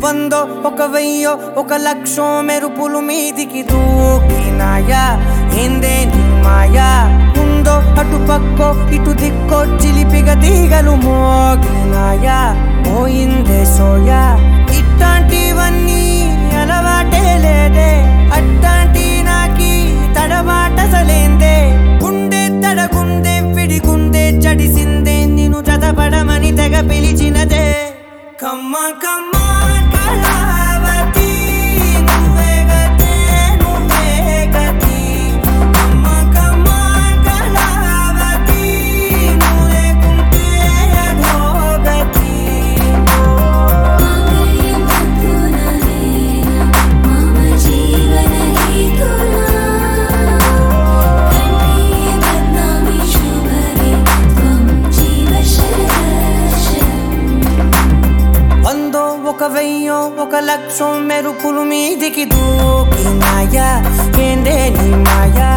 వందో ఒక వెయ్యో ఒక లక్షో మెరుపులు మీదికి దూకినాయా ఏందే నీ మాయా ఉందో అటు పక్కో ఇటు దిక్కో చిలిపిగ తీగలు మోగినాయా పోయిందే సోయా ఇట్లాంటివన్నీ అలవాటే లేదే అట్టాంటి నాకి తడబాటసలేందే గుండె తడగుందే పిడిగుందే చడిసిందే నిన్ను చదపడమని తెగ పిలిచినదే కమ్మ కమ్మ కళావతి నువ్వే గతే నువ్వే గతి కమ్మ కమ్మ కళావతి నువ్వు లేకుంటే అధోగతి మాంగళ్యం తంతుననేన మమ జీవన హేతునా కంఠే బధ్నామి శుభగే త్వం జీవ శరదర్శనం వందో ఒక వెయ్యో ఒక లక్షం మెరుపులు మీదికి దూకినాయా ఏందే నీ మాయా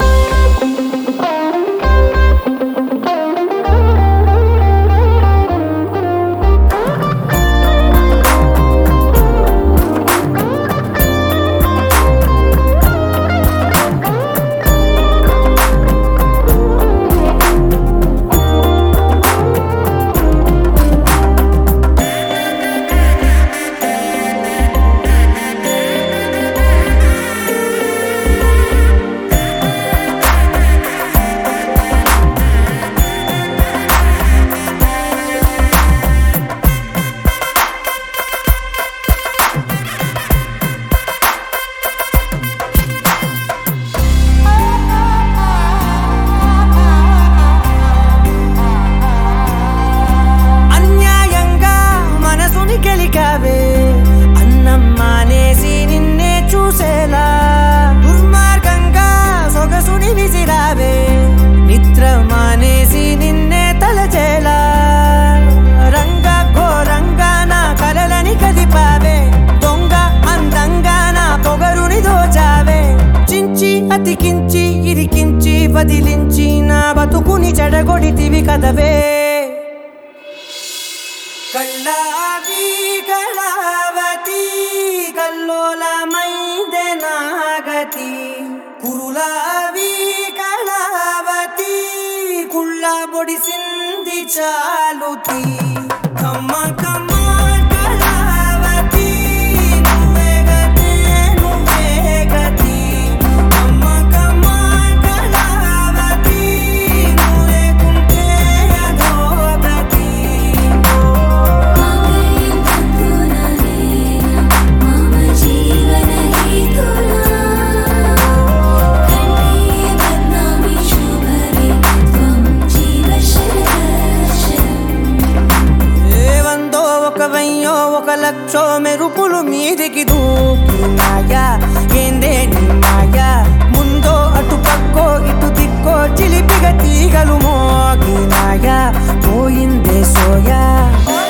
అన్యాయంగా మనసుని గెలికావే అన్నం మానేసి నిన్నే చూసేలా దుర్మార్గంగా సొగసుని విసిరావే నిద్ర మానేసి నిన్నే తలచేలా రంగ ఘోరంగా నా కలలని కదిపావే దొంగ అందంగా నా పొగరుని దోచావే చించి అతికించి ఇరికించి వదిలించి నా బతుకుని చెడగొడితివి కదవే కళ్ళావి కళావతి కల్లోలమైందే నాగతి కురులావి కళావతి కుళ్ళ బొడిసింది చాలుతి కమ్మ కమ్మ కళావతి నువ్వే గతే నువ్వే గతి కమ్మ కమ్మ కళావతి నువ్వు లేకుంటే అధోగతి మాంగళ్యం తంతుననేన మమ జీవన హేతునా కంఠే బధ్నామి శుభగే త్వం జీవ శరదర్శనం ఏ వందో ఒక వెయ్యో ఒక లక్షో మెరుపులు మీదికి దూకినాయా ఏందే నీ మాయా ముందో అటు పక్కో ఇటు దిక్కో చిలిపిగ తీగలు మోగినాయా పోయిందే సోయా